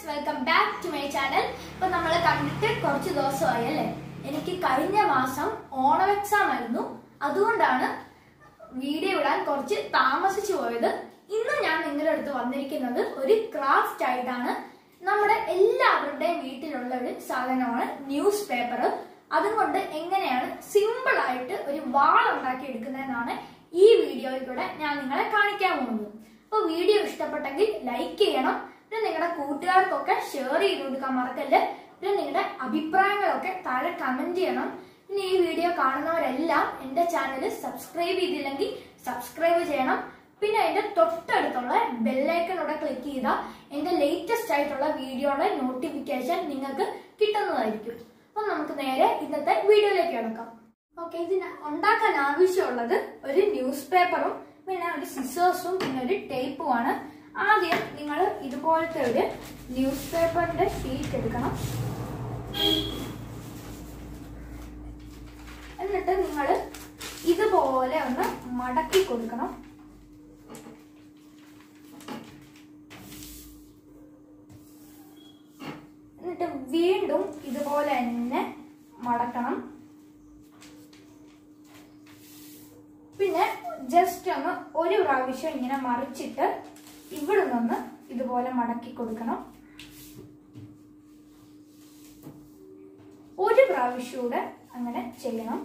welcome back to my channel ഇപ്പൊ നമ്മൾ കണ്ടിട്ട് കുറച്ച് ദിവസമായി അല്ലേ എനിക്ക് കഴിഞ്ഞ മാസം ഓണം എക്സാം ആയിരുന്നു അതുകൊണ്ടാണ് വീഡിയോ ഇടാൻ കുറച്ച് താമസിച്ചു പോയത് ഇന്ന് ഞാൻ നിങ്ങളുടെ അടുത്ത് വന്നിരിക്കുന്നത് ഒരു ക്രാഫ്റ്റ് ആയിട്ടാണ് നമ്മുടെ എല്ലാവരുടെയും വീട്ടിലുള്ള ഒരു സാധനമാണ് ന്യൂസ് പേപ്പർ അതുകൊണ്ട് എങ്ങനെയാണ് സിമ്പിൾ ആയിട്ട് ഒരു വാൾ ഉണ്ടാക്കി എടുക്കുന്നതെന്നാണ് ഈ വീഡിയോയിൽ കൂടെ ഞാൻ നിങ്ങളെ കാണിക്കാൻ പോകുന്നത് അപ്പോൾ വീഡിയോ ഇഷ്ടപ്പെട്ടെങ്കിൽ ലൈക്ക് ചെയ്യണം പിന്നെ നിങ്ങളുടെ കൂട്ടുകാർക്കൊക്കെ ഷെയർ ചെയ്ത് കൊടുക്കാൻ മറക്കല്ല് പിന്നെ നിങ്ങളുടെ അഭിപ്രായങ്ങളൊക്കെ താഴെ കമന്റ് ചെയ്യണം പിന്നെ ഈ വീഡിയോ കാണുന്നവരെല്ലാം എന്റെ ചാനൽ സബ്സ്ക്രൈബ് ചെയ്തില്ലെങ്കിൽ സബ്സ്ക്രൈബ് ചെയ്യണം പിന്നെ അതിന്റെ തൊട്ടടുത്തുള്ള ബെല്ലൈക്കണോടെ ക്ലിക്ക് ചെയ്താൽ എന്റെ ലേറ്റസ്റ്റ് ആയിട്ടുള്ള വീഡിയോയുടെ നോട്ടിഫിക്കേഷൻ നിങ്ങൾക്ക് കിട്ടുന്നതായിരിക്കും അപ്പൊ നമുക്ക് നേരെ ഇന്നത്തെ വീഡിയോയിലേക്ക് കിടക്കാം ഓക്കെ ഇതിന് ഉണ്ടാക്കാൻ ആവശ്യമുള്ളത് ഒരു ന്യൂസ് പേപ്പറും പിന്നെ ഒരു സിസേഴ്സും പിന്നെ ഒരു ടേപ്പുമാണ് ആദ്യം നിങ്ങൾ ഇതുപോലത്തെ ഒരു ന്യൂസ് പേപ്പറിന്റെ ഷീറ്റ് എടുക്കണം എന്നിട്ട് നിങ്ങൾ ഇതുപോലെ ഒന്ന് മടക്കി കൊടുക്കണം എന്നിട്ട് വീണ്ടും ഇതുപോലെ തന്നെ മടക്കണം പിന്നെ ജസ്റ്റ് ഒന്ന് ഒരു പ്രാവശ്യം ഇങ്ങനെ മറിച്ചിട്ട് ഇവിടെ നിന്ന് ഇതുപോലെ മടക്കി കൊടുക്കണം ഒരു പ്രാവശ്യം കൂടെ അങ്ങനെ ചെയ്യണം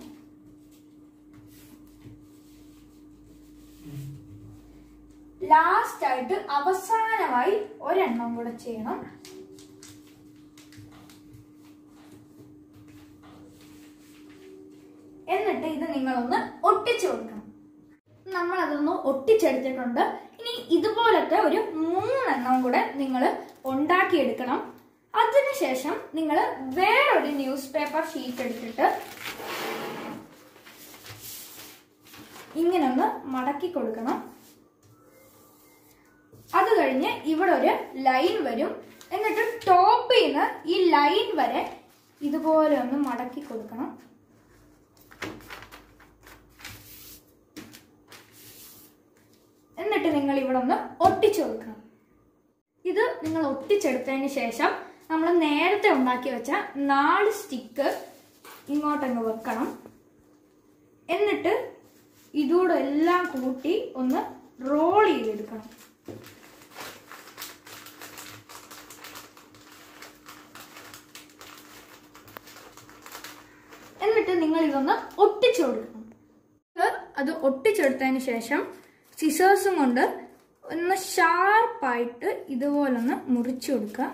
ലാസ്റ്റ് ആയിട്ട് അവസാനമായി ഒരെണ്ണം കൂടെ ചെയ്യണം എന്നിട്ട് ഇത് നിങ്ങളൊന്ന് ഒട്ടിച്ചു കൊടുക്കണം നമ്മൾ അതൊന്ന് ഒട്ടിച്ചെടുത്തിട്ടുണ്ട് ഇനി ഇതുപോലത്തെ ഒരു മൂന്നെണ്ണം കൂടെ നിങ്ങൾ ഉണ്ടാക്കിയെടുക്കണം അതിനുശേഷം നിങ്ങൾ വേറൊരു ന്യൂസ് പേപ്പർ ഷീറ്റ് എടുത്തിട്ട് ഇങ്ങനെ ഒന്ന് മടക്കി കൊടുക്കണം അത് കഴിഞ്ഞ് ഇവിടെ ഒരു ലൈൻ വരും എന്നിട്ട് ടോപ്പിൽ നിന്ന് ഈ ലൈൻ വരെ ഇതുപോലെ ഒന്ന് മടക്കി കൊടുക്കണം എന്നിട്ട് നിങ്ങൾ ഇവിടെ ഒന്ന് ഒട്ടിച്ചു കൊടുക്കണം ഇത് നിങ്ങൾ ഒട്ടിച്ചെടുത്തതിന് ശേഷം നമ്മൾ നേരത്തെ ഉണ്ടാക്കി വെച്ച നാല് സ്റ്റിക്ക് ഇങ്ങോട്ടങ്ങ് വെക്കണം എന്നിട്ട് ഇതൂടെ എല്ലാം കൂട്ടി ഒന്ന് റോൾ ചെയ്തെടുക്കണം എന്നിട്ട് നിങ്ങൾ ഇതൊന്ന് ഒട്ടിച്ചു കൊടുക്കണം ഇത് അത് ഒട്ടിച്ചെടുത്തതിന് ശേഷം സിസേഴ്സും കൊണ്ട് ഒന്ന് ഷാർപ്പായിട്ട് ഇതുപോലൊന്ന് മുറിച്ചു കൊടുക്കുക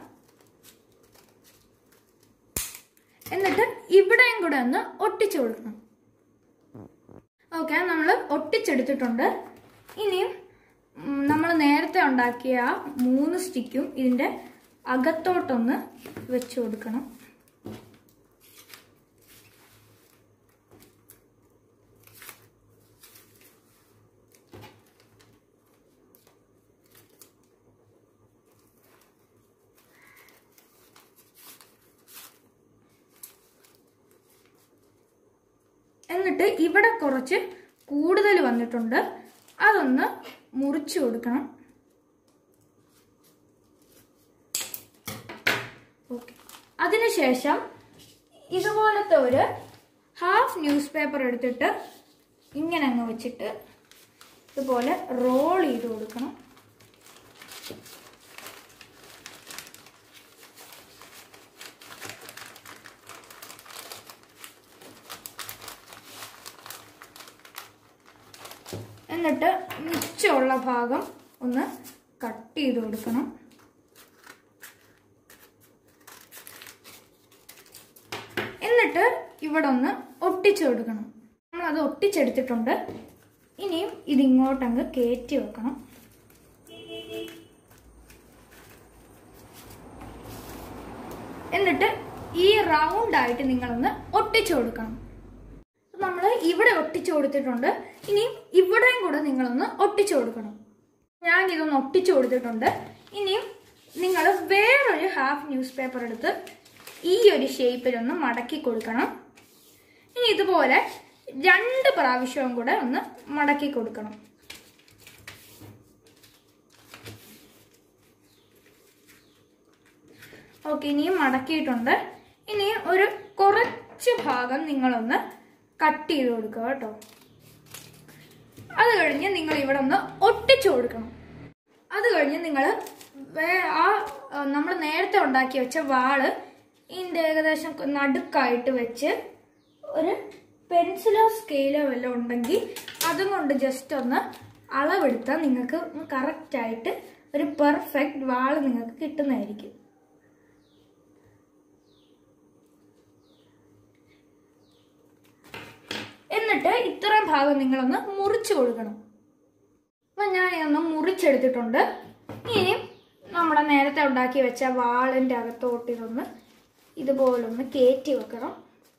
എന്നിട്ട് ഇവിടെയും കൂടെ ഒന്ന് ഒട്ടിച്ചു കൊടുക്കണം ഓക്കെ നമ്മൾ ഒട്ടിച്ചെടുത്തിട്ടുണ്ട് ഇനിയും നമ്മൾ നേരത്തെ ഉണ്ടാക്കിയ ആ മൂന്ന് സ്റ്റിക്കും ഇതിൻ്റെ അകത്തോട്ടൊന്ന് വെച്ചു കൊടുക്കണം എന്നിട്ട് ഇവിടെ കുറച്ച് കൂടുതൽ വന്നിട്ടുണ്ട് അതൊന്ന് മുറിച്ചു കൊടുക്കണം ഓക്കെ അതിനുശേഷം ഇതുപോലത്തെ ഒരു ഹാഫ് ന്യൂസ് പേപ്പർ എടുത്തിട്ട് ഇങ്ങനെ അങ്ങ് വെച്ചിട്ട് ഇതുപോലെ റോൾ ചെയ്ത് കൊടുക്കണം എന്നിട്ട് മിച്ചമുള്ള ഭാഗം ഒന്ന് കട്ട് ചെയ്ത് കൊടുക്കണം എന്നിട്ട് ഇവിടെ ഒന്ന് ഒട്ടിച്ചു കൊടുക്കണം നമ്മളത് ഒട്ടിച്ചെടുത്തിട്ടുണ്ട് ഇനിയും ഇതിങ്ങോട്ടങ്ങ് കയറ്റി വെക്കണം എന്നിട്ട് ഈ റൗണ്ട് ആയിട്ട് നിങ്ങളൊന്ന് ഒട്ടിച്ചു കൊടുക്കണം നമ്മൾ ഇവിടെ ഒട്ടിച്ചു കൊടുത്തിട്ടുണ്ട് ഇനിയും ഇവിടെയും കൂടെ നിങ്ങളൊന്ന് ഒട്ടിച്ചു കൊടുക്കണം ഞാൻ ഇതൊന്ന് ഒട്ടിച്ചു കൊടുത്തിട്ടുണ്ട് ഇനിയും നിങ്ങൾ വേറൊരു ഹാഫ് ന്യൂസ് പേപ്പർ എടുത്ത് ഈ ഒരു ഷേപ്പിലൊന്ന് മടക്കി കൊടുക്കണം ഇനി ഇതുപോലെ രണ്ട് പ്രാവശ്യവും കൂടെ ഒന്ന് മടക്കി കൊടുക്കണം ഓക്കെ ഇനിയും മടക്കിയിട്ടുണ്ട് ഇനി ഒരു കുറച്ച് ഭാഗം നിങ്ങളൊന്ന് കട്ട് ചെയ്ത് കൊടുക്കുക കേട്ടോ അത് കഴിഞ്ഞ് നിങ്ങൾ ഇവിടെ ഒന്ന് ഒട്ടിച്ചു കൊടുക്കണം അത് കഴിഞ്ഞ് നിങ്ങൾ ആ നമ്മൾ നേരത്തെ ഉണ്ടാക്കി വെച്ച വാള് ഇതിൻ്റെ ഏകദേശം നടുക്കായിട്ട് വെച്ച് ഒരു പെൻസിലോ സ്കെയിലോ വല്ലതും ഉണ്ടെങ്കിൽ അതും കൊണ്ട് ജസ്റ്റ് ഒന്ന് അളവെടുത്താൽ നിങ്ങൾക്ക് കറക്റ്റായിട്ട് ഒരു പെർഫെക്റ്റ് വാള് നിങ്ങൾക്ക് കിട്ടുന്നതായിരിക്കും എന്നിട്ട് ഇത്രയും ഭാഗം നിങ്ങളൊന്ന് മുറിച്ചു കൊടുക്കണം അപ്പം ഞാൻ ഇതൊന്ന് മുറിച്ചെടുത്തിട്ടുണ്ട് ഇനി നമ്മുടെ നേരത്തെ ഉണ്ടാക്കി വെച്ച വാളിൻ്റെ അകത്തോട്ട് ഇതൊന്ന് ഇതുപോലൊന്ന് കയറ്റി വെക്കണം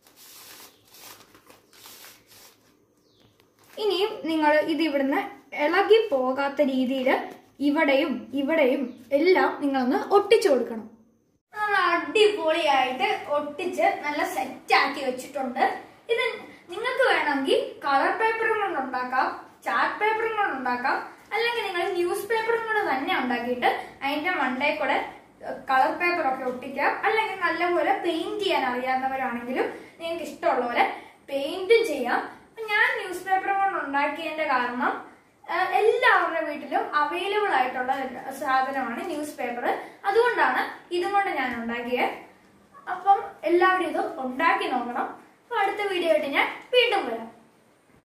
ഇനിയും നിങ്ങൾ ഇത് ഇവിടുന്ന് ഇളകി പോകാത്ത രീതിയിൽ ഇവിടെയും ഇവിടെയും എല്ലാം നിങ്ങളൊന്ന് ഒട്ടിച്ചു കൊടുക്കണം നമ്മൾ അടിപൊളിയായിട്ട് ഒട്ടിച്ച് നല്ല സെറ്റ് ആക്കി വെച്ചിട്ടുണ്ട് ഇത് നിങ്ങൾക്ക് വേണമെങ്കിൽ കളർ പേപ്പറും കൊണ്ട് ഉണ്ടാക്കാം ചാർട്ട് പേപ്പറും കൊണ്ട് ഉണ്ടാക്കാം അല്ലെങ്കിൽ നിങ്ങൾ ന്യൂസ് പേപ്പറും കൊണ്ട് തന്നെ ഉണ്ടാക്കിയിട്ട് അതിന്റെ മണ്ടേ കൂടെ കളർ പേപ്പർ ഒക്കെ ഒട്ടിക്കാം അല്ലെങ്കിൽ നല്ലപോലെ പെയിന്റ് ചെയ്യാൻ അറിയാവുന്നവരാണെങ്കിലും നിങ്ങൾക്ക് ഇഷ്ടമുള്ള പോലെ പെയിന്റും ചെയ്യാം അപ്പൊ ഞാൻ ന്യൂസ് പേപ്പർ കൊണ്ട് ഉണ്ടാക്കിയതിന്റെ കാരണം ആ, എല്ലാവരുടെ വീട്ടിലും അവൈലബിൾ ആയിട്ടുള്ള സാധനമാണ് ന്യൂസ് പേപ്പർ അതുകൊണ്ടാണ് ഇതും കൊണ്ട് ഞാൻ ഉണ്ടാക്കിയത് അപ്പം എല്ലാവരും ഇത് ഉണ്ടാക്കി നോക്കണം അപ്പൊ അടുത്ത വീഡിയോ ആയിട്ട് ഞാൻ വീണ്ടും വരാം